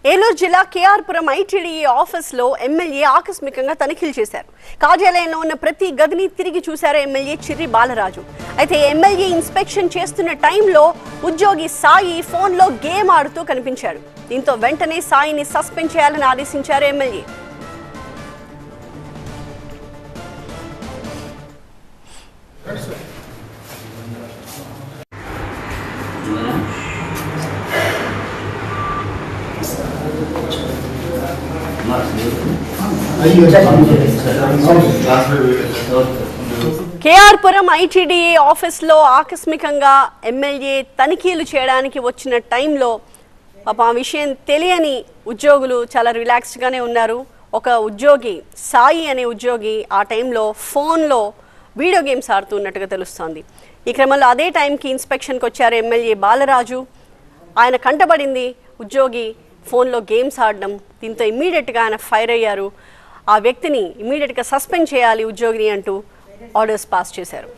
ఏలూరు జిల్లా కేఆర్పురం ఐటీడీఏ ఆఫీస్లో ఎమ్మెల్యే ఆకస్మికంగా తనిఖీలు చేశారు కార్యాలయంలో ఉన్న ప్రతి గదిని తిరిగి చూశారు ఎమ్మెల్యే చిర్రి బాలరాజు అయితే ఎమ్మెల్యే ఇన్స్పెక్షన్ చేస్తున్న టైంలో ఉద్యోగి సాయి ఫోన్లో గేమ్ ఆడుతూ కనిపించాడు దీంతో వెంటనే సాయిని సస్పెండ్ చేయాలని ఆదేశించారు ఎమ్మెల్యే కేఆర్పురం ఐటీడీఏ ఆఫీస్లో ఆకస్మికంగా ఎమ్మెల్యే తనిఖీలు చేయడానికి వచ్చిన టైంలో పాప ఆ విషయం తెలియని ఉద్యోగులు చాలా రిలాక్స్డ్గానే ఉన్నారు ఒక ఉద్యోగి సాయి అనే ఉద్యోగి ఆ టైంలో ఫోన్లో వీడియో గేమ్స్ ఆడుతున్నట్టుగా తెలుస్తోంది ఈ క్రమంలో అదే టైంకి ఇన్స్పెక్షన్కి వచ్చారు ఎమ్మెల్యే బాలరాజు ఆయన కంటబడింది ఉద్యోగి ఫోన్లో గేమ్స్ ఆడడం దీంతో ఇమ్మీడియట్గా ఆయన ఫైర్ అయ్యారు ఆ వ్యక్తిని ఇమ్మీడియట్గా సస్పెండ్ చేయాలి ఉద్యోగిని అంటూ ఆర్డర్స్ పాస్ చేశారు